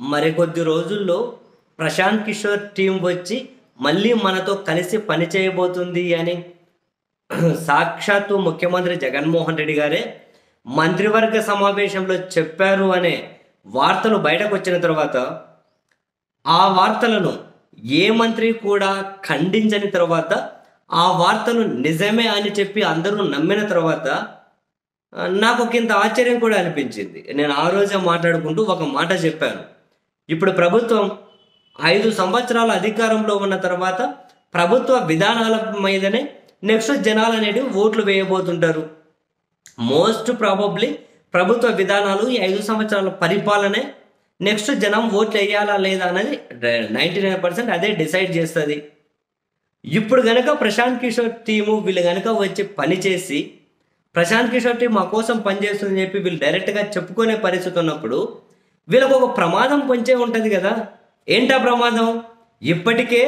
మరికొద్ది రోజుల్లో ప్రశాంత్ కిషోర్ టీం వచ్చి మళ్ళీ మనతో కలిసి పని చేయబోతుంది అని సాక్షాత్తు ముఖ్యమంత్రి జగన్మోహన్ రెడ్డి గారే మంత్రివర్గ సమావేశంలో చెప్పారు అనే వార్తలు బయటకు వచ్చిన తర్వాత ఆ వార్తలను ఏ మంత్రి కూడా ఖండించని తర్వాత ఆ వార్తలు నిజమే అని చెప్పి అందరూ నమ్మిన తర్వాత ఆ, నాకు ఒక ఇంత ఆశ్చర్యం కూడా అనిపించింది నేను ఆ రోజే మాట్లాడుకుంటూ ఒక మాట చెప్పాను ఇప్పుడు ప్రభుత్వం ఐదు సంవత్సరాల అధికారంలో ఉన్న తర్వాత ప్రభుత్వ విధానాల మీదనే నెక్స్ట్ జనాలు అనేటివి ఓట్లు వేయబోతుంటారు మోస్ట్ ప్రాబబ్లీ ప్రభుత్వ విధానాలు ఈ ఐదు సంవత్సరాల పరిపాలనే నెక్స్ట్ జనం ఓట్లు వేయాలా లేదా అనేది నైంటీ నైన్ పర్సెంట్ అదే డిసైడ్ చేస్తుంది ఇప్పుడు గనక ప్రశాంత్ కిషోర్ టీము వీళ్ళు గనక వచ్చి పని చేసి ప్రశాంత్ కిషోర్ టీం మా కోసం పనిచేస్తుందని చెప్పి వీళ్ళు డైరెక్ట్గా చెప్పుకునే పరిస్థితి ఉన్నప్పుడు వీళ్ళకు ఒక ప్రమాదం పొంచే ఉంటుంది కదా ఏంటా ప్రమాదం ఇప్పటికే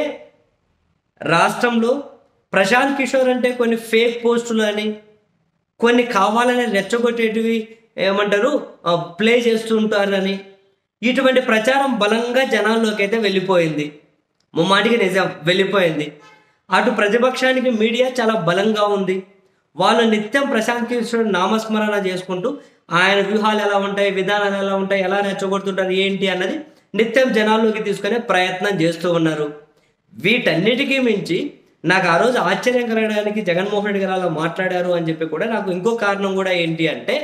రాష్ట్రంలో ప్రశాంత్ కిషోర్ అంటే కొన్ని ఫేక్ పోస్టులు అని కొన్ని కావాలని రెచ్చగొట్టేటివి ఏమంటారు ప్లే చేస్తుంటారని ఇటువంటి ప్రచారం బలంగా జనాల్లోకి అయితే వెళ్ళిపోయింది ముమ్మాటికి నిజం వెళ్ళిపోయింది అటు ప్రతిపక్షానికి మీడియా చాలా బలంగా ఉంది వాళ్ళు నిత్యం ప్రశాంత్ కిషోర్ నామస్మరణ చేసుకుంటూ ఆయన వ్యూహాలు ఎలా ఉంటాయి విధానాలు ఎలా ఉంటాయి ఎలా రెచ్చగొడుతుంటారు ఏంటి అన్నది నిత్యం జనాల్లోకి తీసుకునే ప్రయత్నం చేస్తూ ఉన్నారు వీటన్నిటికీ మించి నాకు ఆ రోజు ఆశ్చర్యం కలగడానికి జగన్మోహన్ రెడ్డి గారు అలా మాట్లాడారు అని చెప్పి కూడా నాకు ఇంకో కారణం కూడా ఏంటి అంటే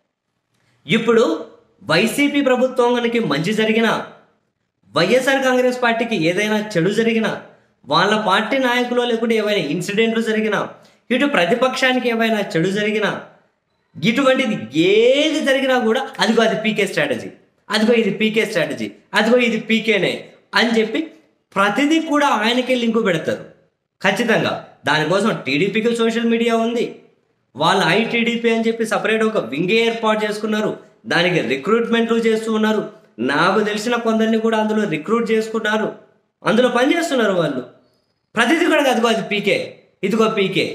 ఇప్పుడు వైసీపీ ప్రభుత్వానికి మంచి జరిగినా వైఎస్ఆర్ కాంగ్రెస్ పార్టీకి ఏదైనా చెడు జరిగినా వాళ్ళ పార్టీ నాయకులు లేకుంటే ఏవైనా ఇన్సిడెంట్లు జరిగినా ఇటు ప్రతిపక్షానికి ఏమైనా చెడు జరిగినా ఇటువంటిది ఏది జరిగినా కూడా అదిగో అది పీకే స్ట్రాటజీ అదిగో ఇది పీకే స్ట్రాటజీ అదిగో ఇది పీకేనే అని చెప్పి ప్రతిదీ కూడా ఆయనకే లింకు పెడతారు ఖచ్చితంగా దానికోసం టీడీపీకి సోషల్ మీడియా ఉంది వాళ్ళు ఐటీడీపీ అని చెప్పి సపరేట్ ఒక వింగే ఏర్పాటు చేసుకున్నారు దానికి రిక్రూట్మెంట్లు చేస్తూ ఉన్నారు నాకు తెలిసిన కొందరిని కూడా అందులో రిక్రూట్ చేసుకున్నారు అందులో పనిచేస్తున్నారు వాళ్ళు ప్రతిదీ కూడా అదిగో అది పీకే ఇదిగో పీకే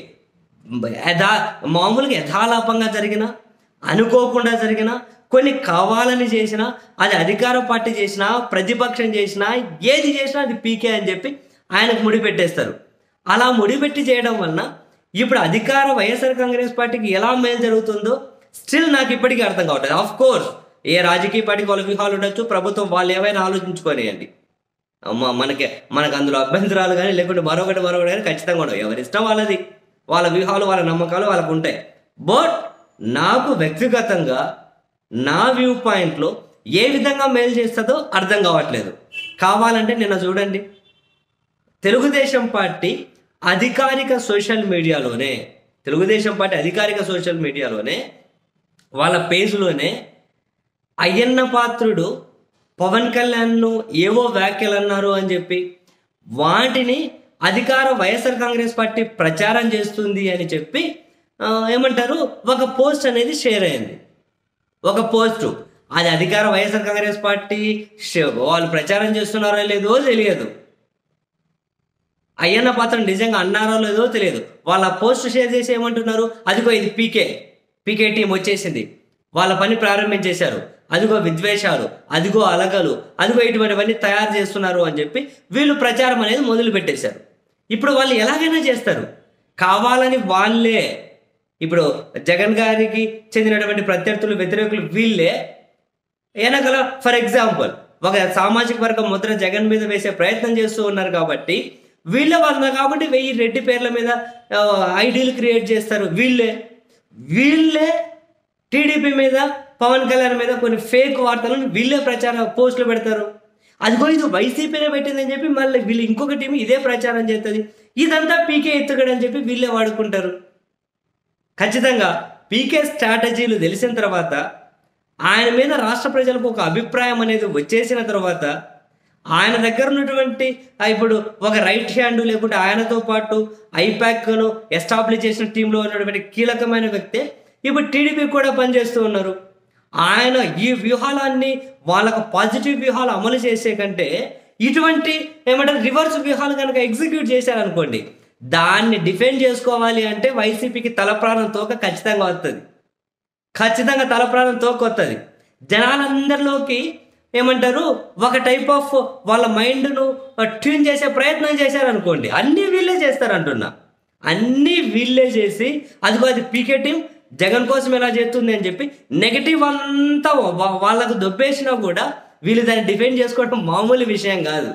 యథా మామూలుగా యథాలాపంగా జరిగిన అనుకోకుండా జరిగిన కొన్ని కావాలని చేసినా అది అధికార పార్టీ చేసినా ప్రతిపక్షం చేసినా ఏది చేసినా అది పీకే అని చెప్పి ఆయనకు ముడి పెట్టేస్తారు అలా ముడిపెట్టి చేయడం వలన ఇప్పుడు అధికార వైఎస్ఆర్ కాంగ్రెస్ పార్టీకి ఎలా మేలు జరుగుతుందో స్టిల్ నాకు ఇప్పటికీ అర్థం కావట్లేదు ఆఫ్ కోర్స్ ఏ రాజకీయ పార్టీకి వాళ్ళ వ్యూహాలు ఉండొచ్చు ప్రభుత్వం వాళ్ళు ఏమైనా ఆలోచించుకోనియండి అమ్మ మనకి మనకు అందులో అభ్యంతరాలు కానీ లేకుంటే మరొకటి మరొకటి కానీ ఖచ్చితంగా ఉండవు ఎవరి ఇష్టం వాళ్ళది వాళ్ళ వ్యూహాలు వాళ్ళ నమ్మకాలు వాళ్ళకు ఉంటాయి బట్ నాకు వ్యక్తిగతంగా నా వ్యూ పాయింట్లో ఏ విధంగా మేలు చేస్తుందో అర్థం కావట్లేదు కావాలంటే నిన్న చూడండి తెలుగుదేశం పార్టీ అధికారిక సోషల్ మీడియాలోనే తెలుగుదేశం పార్టీ అధికారిక సోషల్ మీడియాలోనే వాళ్ళ పేజ్లోనే అయ్యన్న పాత్రుడు పవన్ కళ్యాణ్ను ఏవో వ్యాఖ్యలు అన్నారు అని చెప్పి వాటిని అధికార వైఎస్ఆర్ కాంగ్రెస్ పార్టీ ప్రచారం చేస్తుంది అని చెప్పి ఆ, ఏమంటారు ఒక పోస్ట్ అనేది షేర్ అయింది ఒక పోస్టు అది అధికార వైఎస్ఆర్ కాంగ్రెస్ పార్టీ ష- వాళ్ళు ప్రచారం చేస్తున్నారో లేదో తెలియదు అయ్యన్న పాత్ర నిజంగా అన్నారో లేదో తెలియదు వాళ్ళ పోస్ట్ షేర్ చేసి ఏమంటున్నారు అదిగో ఇది పీకే పీకే టీం వచ్చేసింది వాళ్ళ పని ప్రారంభించేశారు అదిగో విద్వేషాలు అదిగో అలగలు అదిగో ఇటువంటివన్నీ తయారు చేస్తున్నారు అని చెప్పి వీళ్ళు ప్రచారం అనేది మొదలు పెట్టేశారు ఇప్పుడు వాళ్ళు ఎలాగైనా చేస్తారు కావాలని వాళ్ళే ఇప్పుడు జగన్ గారికి చెందినటువంటి ప్రత్యర్థులు వ్యతిరేకులు వీళ్ళే వెనకల ఫర్ ఎగ్జాంపుల్ ఒక సామాజిక వర్గం ముద్ర జగన్ మీద వేసే ప్రయత్నం చేస్తూ ఉన్నారు కాబట్టి వీళ్ళే వాళ్ళు కాబట్టి వెయ్యి రెడ్డి పేర్ల మీద ఐడీలు క్రియేట్ చేస్తారు వీళ్ళే వీళ్ళే టీడీపీ మీద పవన్ కళ్యాణ్ మీద కొన్ని ఫేక్ వార్తలను వీళ్ళే ప్రచారం పోస్టులు పెడతారు అదిగో ఇది వైసీపీనే పెట్టిందని చెప్పి మళ్ళీ వీళ్ళు ఇంకొక టీం ఇదే ప్రచారం చేస్తుంది ఇదంతా పీకే ఎత్తుగడని చెప్పి వీళ్ళే వాడుకుంటారు ఖచ్చితంగా పీకే స్ట్రాటజీలు తెలిసిన తర్వాత ఆయన మీద రాష్ట్ర ప్రజలకు ఒక అభిప్రాయం అనేది వచ్చేసిన తర్వాత ఆయన దగ్గర ఉన్నటువంటి ఆ, ఇప్పుడు ఒక రైట్ హ్యాండ్ లేకుంటే ఆయనతో పాటు ఐపాక్ను ఎస్టాబ్లిష్ చేసిన టీంలో ఉన్నటువంటి కీలకమైన వ్యక్తి ఇప్పుడు టీడీపీ కూడా పనిచేస్తూ ఉన్నారు ఆయన ఈ వ్యూహాలన్నీ వాళ్ళకు పాజిటివ్ వ్యూహాలు అమలు చేసే కంటే ఇటువంటి ఏమంటారు రివర్స్ వ్యూహాలు కనుక ఎగ్జిక్యూట్ చేశారనుకోండి దాన్ని డిఫెండ్ చేసుకోవాలి అంటే వైసీపీకి తల ప్రాణం తోక ఖచ్చితంగా వస్తుంది ఖచ్చితంగా తల ప్రాణం తోకొస్తుంది జనాలందరిలోకి ఏమంటారు ఒక టైప్ ఆఫ్ వాళ్ళ మైండ్ను ట్యూన్ చేసే ప్రయత్నం చేశారనుకోండి అన్నీ వీళ్ళే చేస్తారంటున్నా అన్నీ వీళ్ళే చేసి అదిగో అది పీకే టీం జగన్ కోసం ఎలా చేస్తుంది అని చెప్పి నెగటివ్ అంతా వా- వాళ్ళకు దొబ్బేసినా కూడా వీళ్ళు దాన్ని డిఫెండ్ చేసుకోవడం మామూలు విషయం కాదు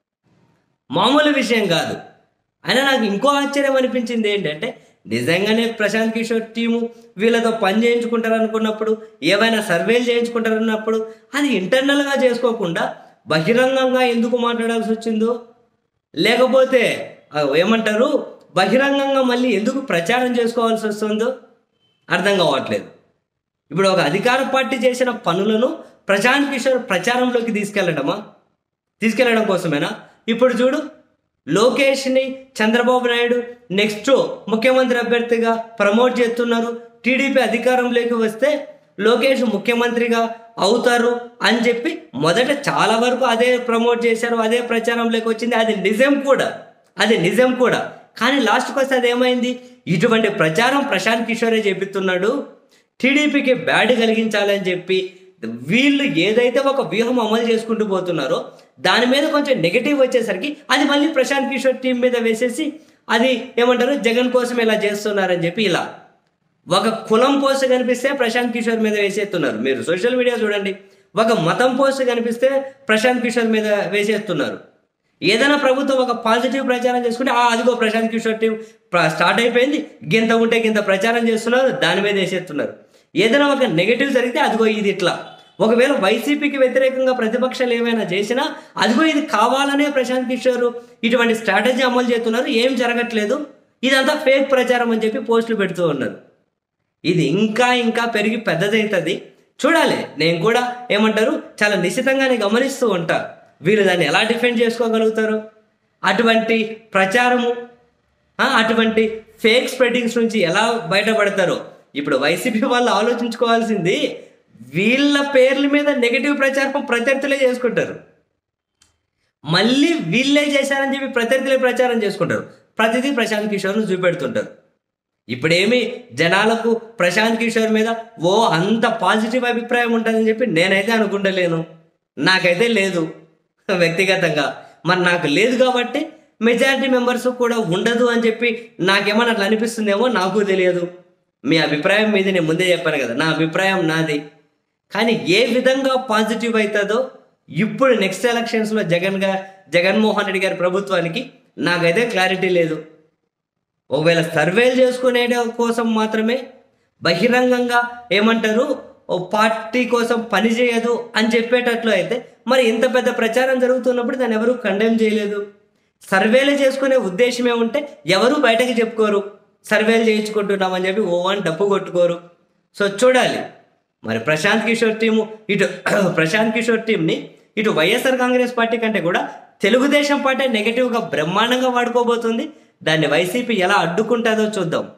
మామూలు విషయం కాదు అయినా నాకు ఇంకో ఆశ్చర్యం అనిపించింది ఏంటంటే నిజంగానే ప్రశాంత్ కిషోర్ టీము వీళ్ళతో పని చేయించుకుంటారు అనుకున్నప్పుడు ఏవైనా సర్వేలు చేయించుకుంటారన్నప్పుడు అది ఇంటర్నల్గా చేసుకోకుండా బహిరంగంగా ఎందుకు మాట్లాడాల్సి వచ్చిందో లేకపోతే ఆ, ఏమంటారు బహిరంగంగా మళ్ళీ ఎందుకు ప్రచారం చేసుకోవాల్సి వస్తుందో అర్థం కావట్లేదు ఇప్పుడు ఒక అధికార పార్టీ చేసిన పనులను ప్రశాంత్ కిషోర్ ప్రచారంలోకి తీసుకెళ్ళడమా తీసుకెళ్ళడం కోసమేనా ఇప్పుడు చూడు లోకేష్ని చంద్రబాబు నాయుడు నెక్స్ట్ ముఖ్యమంత్రి అభ్యర్థిగా ప్రమోట్ చేస్తున్నారు టీడీపీ అధికారంలోకి వస్తే లోకేష్ ముఖ్యమంత్రిగా అవుతారు అని చెప్పి మొదట చాలా వరకు అదే ప్రమోట్ చేశారు అదే ప్రచారంలోకి వచ్చింది అది నిజం కూడా అది నిజం కూడా కానీ లాస్ట్కి వస్తే అది ఏమైంది ఇటువంటి ప్రచారం ప్రశాంత్ కిషోరే చెబుతున్నాడు టీడీపీకి బ్యాడ్ కలిగించాలని చెప్పి వీళ్ళు ఏదైతే ఒక వ్యూహం అమలు చేసుకుంటూ పోతున్నారో దాని మీద కొంచెం నెగిటివ్ వచ్చేసరికి అది మళ్ళీ ప్రశాంత్ కిషోర్ టీం మీద వేసేసి అది ఏమంటారు జగన్ కోసం ఇలా చేస్తున్నారని చెప్పి ఇలా ఒక కులం పోస్ట్ కనిపిస్తే ప్రశాంత్ కిషోర్ మీద వేసేస్తున్నారు మీరు సోషల్ మీడియా చూడండి ఒక మతం పోస్ట్ కనిపిస్తే ప్రశాంత్ కిషోర్ మీద వేసేస్తున్నారు ఏదైనా ప్రభుత్వం ఒక పాజిటివ్ ప్రచారం చేసుకుంటే ఆ అదిగో ప్రశాంత్ కిషోర్ టీం ప్ర- స్టార్ట్ అయిపోయింది గింత ఉంటే గింత ప్రచారం చేస్తున్నారు దాని మీద వేసేస్తున్నారు ఏదైనా ఒక నెగిటివ్ జరిగితే అదిగో ఇది ఇట్లా ఒకవేళ వైసీపీకి వ్యతిరేకంగా ప్రతిపక్షాలు ఏమైనా చేసినా అదిగో ఇది కావాలనే ప్రశాంత్ కిషోర్ ఇటువంటి స్ట్రాటజీ అమలు చేస్తున్నారు ఏం జరగట్లేదు ఇదంతా ఫేక్ ప్రచారం అని చెప్పి పోస్టులు పెడుతూ ఉన్నారు ఇది ఇంకా ఇంకా పెరిగి పెద్దదవుతుంది చూడాలి నేను కూడా ఏమంటారు చాలా నిశ్చితంగానే గమనిస్తూ ఉంటా వీళ్ళు దాన్ని ఎలా డిఫెండ్ చేసుకోగలుగుతారు అటువంటి ప్రచారము ఆ, అటువంటి ఫేక్ స్ప్రెడ్డింగ్స్ నుంచి ఎలా బయటపడతారో ఇప్పుడు వైసీపీ వాళ్ళు ఆలోచించుకోవాల్సింది వీళ్ళ పేర్ల మీద నెగిటివ్ ప్రచారం ప్రత్యర్థులే చేసుకుంటారు మళ్ళీ వీళ్ళే చేశారని చెప్పి ప్రత్యర్థులే ప్రచారం చేసుకుంటారు ప్రతిదీ ప్రశాంత్ కిషోర్ను చూపెడుతుంటారు ఇప్పుడేమి జనాలకు ప్రశాంత్ కిషోర్ మీద ఓ అంత పాజిటివ్ అభిప్రాయం ఉంటుందని చెప్పి నేనైతే అనుకుంటలేను నాకైతే లేదు వ్యక్తిగతంగా మరి నాకు లేదు కాబట్టి మెజారిటీ మెంబర్స్ కూడా ఉండదు అని చెప్పి నాకేమన్నా అట్లా అనిపిస్తుందేమో నాకు తెలియదు మీ అభిప్రాయం మీద నేను ముందే చెప్పాను కదా నా అభిప్రాయం నాది కానీ ఏ విధంగా పాజిటివ్ అవుతుందో ఇప్పుడు నెక్స్ట్ ఎలక్షన్స్లో జగన్ గా జగన్మోహన్ రెడ్డి గారి ప్రభుత్వానికి నాకైతే క్లారిటీ లేదు ఒకవేళ సర్వేలు చేసుకునే కోసం మాత్రమే బహిరంగంగా ఏమంటారు ఓ పార్టీ కోసం పని చేయదు అని చెప్పేటట్లు అయితే మరి ఇంత పెద్ద ప్రచారం జరుగుతున్నప్పుడు దాన్ని ఎవరు కండెమ్ చేయలేదు సర్వేలు చేసుకునే ఉద్దేశమే ఉంటే ఎవరు బయటకు చెప్పుకోరు సర్వేలు చేయించుకుంటున్నామని చెప్పి ఓ అని డప్పు కొట్టుకోరు సో చూడాలి మరి ప్రశాంత్ కిషోర్ టీము ఇటు ప్రశాంత్ కిషోర్ టీంని ఇటు వైఎస్ఆర్ కాంగ్రెస్ పార్టీ కంటే కూడా తెలుగుదేశం పార్టీ నెగిటివ్గా బ్రహ్మాండంగా వాడుకోబోతుంది దాన్ని వైసీపీ ఎలా అడ్డుకుంటుందో చూద్దాం